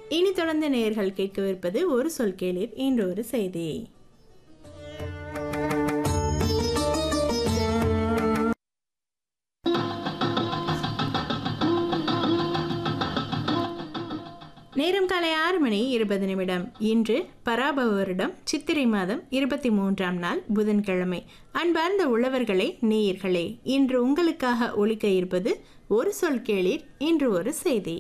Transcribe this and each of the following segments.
இனி தொடர்ந்து நேயர்கள் கேட்கவிருப்பது ஒரு சொல் கேளீர் இன்று ஒரு செய்தி நேரம் காலை ஆறு மணி இருபது நிமிடம் இன்று பராபவ வருடம் சித்திரை மாதம் இருபத்தி மூன்றாம் நாள் புதன்கிழமை அன்பார்ந்த உழவர்களே நேயர்களே இன்று உங்களுக்காக ஒலிக்க இருப்பது ஒரு சொல் கேளீர் இன்று ஒரு செய்தி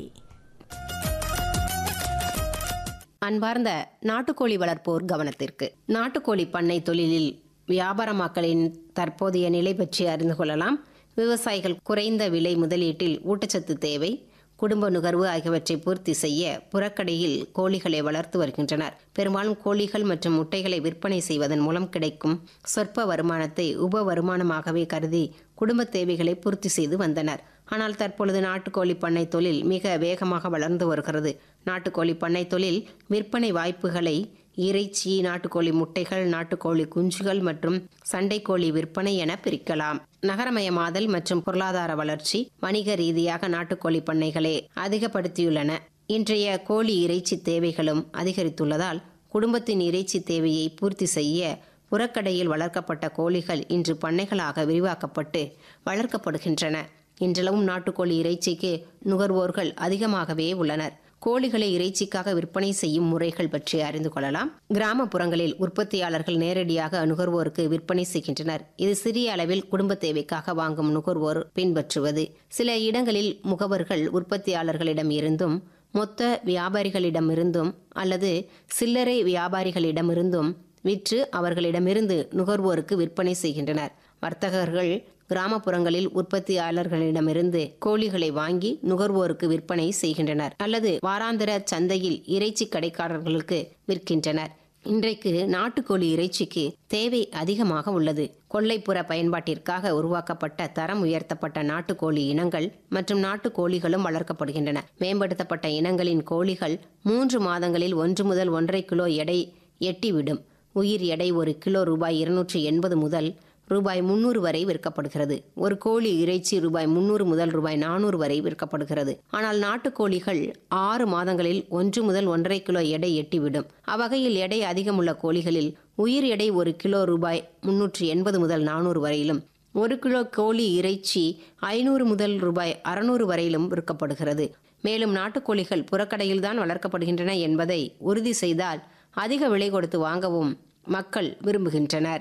அன்பார்ந்த நாட்டுக்கோழி வளர்ப்போர் கவனத்திற்கு நாட்டுக்கோழி பண்ணை தொழிலில் வியாபாரமாக்கலின் தற்போதைய நிலை பற்றி அறிந்து கொள்ளலாம் விவசாயிகள் குறைந்த விலை முதலீட்டில் ஊட்டச்சத்து தேவை குடும்ப நுகர்வு ஆகியவற்றை பூர்த்தி செய்ய புறக்கடையில் கோழிகளை வளர்த்து வருகின்றனர் பெரும்பாலும் கோழிகள் மற்றும் முட்டைகளை விற்பனை செய்வதன் மூலம் கிடைக்கும் சொற்ப வருமானத்தை உப வருமானமாகவே கருதி குடும்ப தேவைகளை பூர்த்தி செய்து வந்தனர் ஆனால் தற்பொழுது நாட்டுக்கோழி பண்ணை தொழில் மிக வேகமாக வளர்ந்து வருகிறது நாட்டுக்கோழி பண்ணை தொழில் விற்பனை வாய்ப்புகளை இறைச்சி நாட்டுக்கோழி முட்டைகள் நாட்டுக்கோழி குஞ்சுகள் மற்றும் சண்டைக்கோழி விற்பனை என பிரிக்கலாம் நகரமயமாதல் மற்றும் பொருளாதார வளர்ச்சி வணிக ரீதியாக நாட்டுக்கோழி பண்ணைகளை அதிகப்படுத்தியுள்ளன இன்றைய கோழி இறைச்சி தேவைகளும் அதிகரித்துள்ளதால் குடும்பத்தின் இறைச்சி தேவையை பூர்த்தி செய்ய புறக்கடையில் வளர்க்கப்பட்ட கோழிகள் இன்று பண்ணைகளாக விரிவாக்கப்பட்டு வளர்க்கப்படுகின்றன இன்றளவும் நாட்டுக்கோழி இறைச்சிக்கு நுகர்வோர்கள் அதிகமாகவே உள்ளனர் கோழிகளை இறைச்சிக்காக விற்பனை செய்யும் முறைகள் பற்றி அறிந்து கொள்ளலாம் கிராமப்புறங்களில் உற்பத்தியாளர்கள் நேரடியாக நுகர்வோருக்கு விற்பனை செய்கின்றனர் இது சிறிய அளவில் குடும்ப தேவைக்காக வாங்கும் நுகர்வோர் பின்பற்றுவது சில இடங்களில் முகவர்கள் உற்பத்தியாளர்களிடம் இருந்தும் மொத்த வியாபாரிகளிடமிருந்தும் அல்லது சில்லறை வியாபாரிகளிடமிருந்தும் விற்று அவர்களிடமிருந்து நுகர்வோருக்கு விற்பனை செய்கின்றனர் வர்த்தகர்கள் கிராமப்புறங்களில் உற்பத்தியாளர்களிடமிருந்து கோழிகளை வாங்கி நுகர்வோருக்கு விற்பனை செய்கின்றனர் அல்லது வாராந்திர சந்தையில் இறைச்சி கடைக்காரர்களுக்கு விற்கின்றனர் இன்றைக்கு நாட்டுக்கோழி இறைச்சிக்கு தேவை அதிகமாக உள்ளது கொல்லைப்புற பயன்பாட்டிற்காக உருவாக்கப்பட்ட தரம் உயர்த்தப்பட்ட நாட்டுக்கோழி இனங்கள் மற்றும் நாட்டுக்கோழிகளும் வளர்க்கப்படுகின்றன மேம்படுத்தப்பட்ட இனங்களின் கோழிகள் மூன்று மாதங்களில் ஒன்று முதல் ஒன்றரை கிலோ எடை எட்டிவிடும் உயிர் எடை ஒரு கிலோ ரூபாய் இருநூற்றி எண்பது முதல் ரூபாய் முன்னூறு வரை விற்கப்படுகிறது ஒரு கோழி இறைச்சி ரூபாய் முன்னூறு முதல் ரூபாய் நானூறு வரை விற்கப்படுகிறது ஆனால் நாட்டுக்கோழிகள் ஆறு மாதங்களில் ஒன்று முதல் ஒன்றரை கிலோ எடை எட்டிவிடும் அவ்வகையில் எடை அதிகமுள்ள கோழிகளில் உயிர் எடை ஒரு கிலோ ரூபாய் முன்னூற்றி எண்பது முதல் நானூறு வரையிலும் ஒரு கிலோ கோழி இறைச்சி ஐநூறு முதல் ரூபாய் அறுநூறு வரையிலும் விற்கப்படுகிறது மேலும் நாட்டுக்கோழிகள் புறக்கடையில்தான் வளர்க்கப்படுகின்றன என்பதை உறுதி செய்தால் அதிக விலை கொடுத்து வாங்கவும் மக்கள் விரும்புகின்றனர்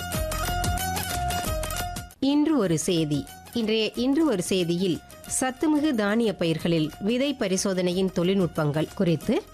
இன்று ஒரு செய்தி இன்றைய இன்று ஒரு செய்தியில் சத்துமிகு தானிய பயிர்களில் விதை பரிசோதனையின் தொழில்நுட்பங்கள் குறித்து